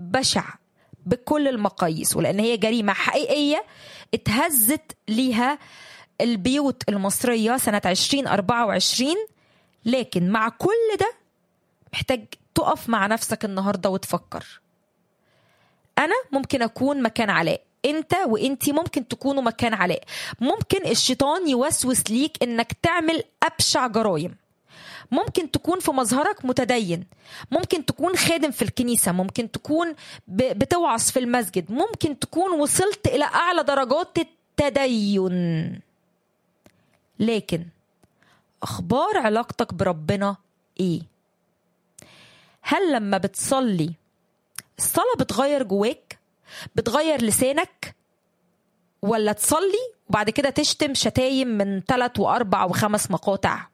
بشع بكل المقاييس ولان هي جريمه حقيقيه اتهزت ليها البيوت المصريه سنه 2024 لكن مع كل ده محتاج تقف مع نفسك النهارده وتفكر انا ممكن اكون مكان علاء انت وانتي ممكن تكونوا مكان علاء ممكن الشيطان يوسوس ليك انك تعمل ابشع جرائم ممكن تكون في مظهرك متدين ممكن تكون خادم في الكنيسة ممكن تكون بتوعظ في المسجد ممكن تكون وصلت إلى أعلى درجات التدين لكن أخبار علاقتك بربنا إيه؟ هل لما بتصلي الصلاة بتغير جواك؟ بتغير لسانك؟ ولا تصلي وبعد كده تشتم شتايم من ثلاث وأربع وخمس مقاطع؟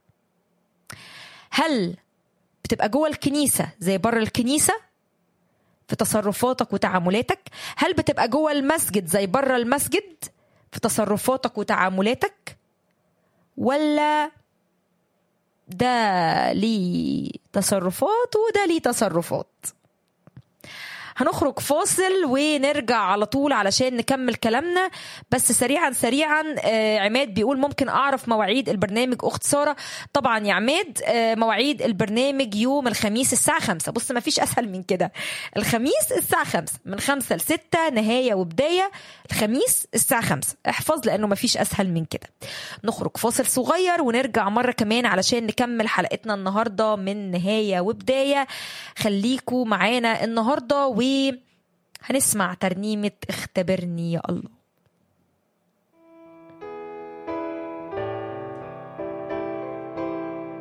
هل بتبقى جوه الكنيسة زي بره الكنيسة في تصرفاتك وتعاملاتك هل بتبقى جوه المسجد زي بره المسجد في تصرفاتك وتعاملاتك ولا ده ليه تصرفات وده ليه تصرفات هنخرج فاصل ونرجع على طول علشان نكمل كلامنا بس سريعا سريعا آه عماد بيقول ممكن اعرف مواعيد البرنامج اخت ساره طبعا يا عماد آه مواعيد البرنامج يوم الخميس الساعه 5 بص ما فيش اسهل من كده الخميس الساعه 5 من 5 ل 6 نهايه وبدايه الخميس الساعه 5 احفظ لانه ما فيش اسهل من كده نخرج فاصل صغير ونرجع مره كمان علشان نكمل حلقتنا النهارده من نهايه وبدايه خليكوا معانا النهارده و هنسمع ترنيمة اختبرني يا الله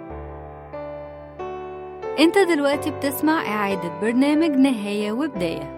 انت دلوقتي بتسمع اعادة برنامج نهاية وبداية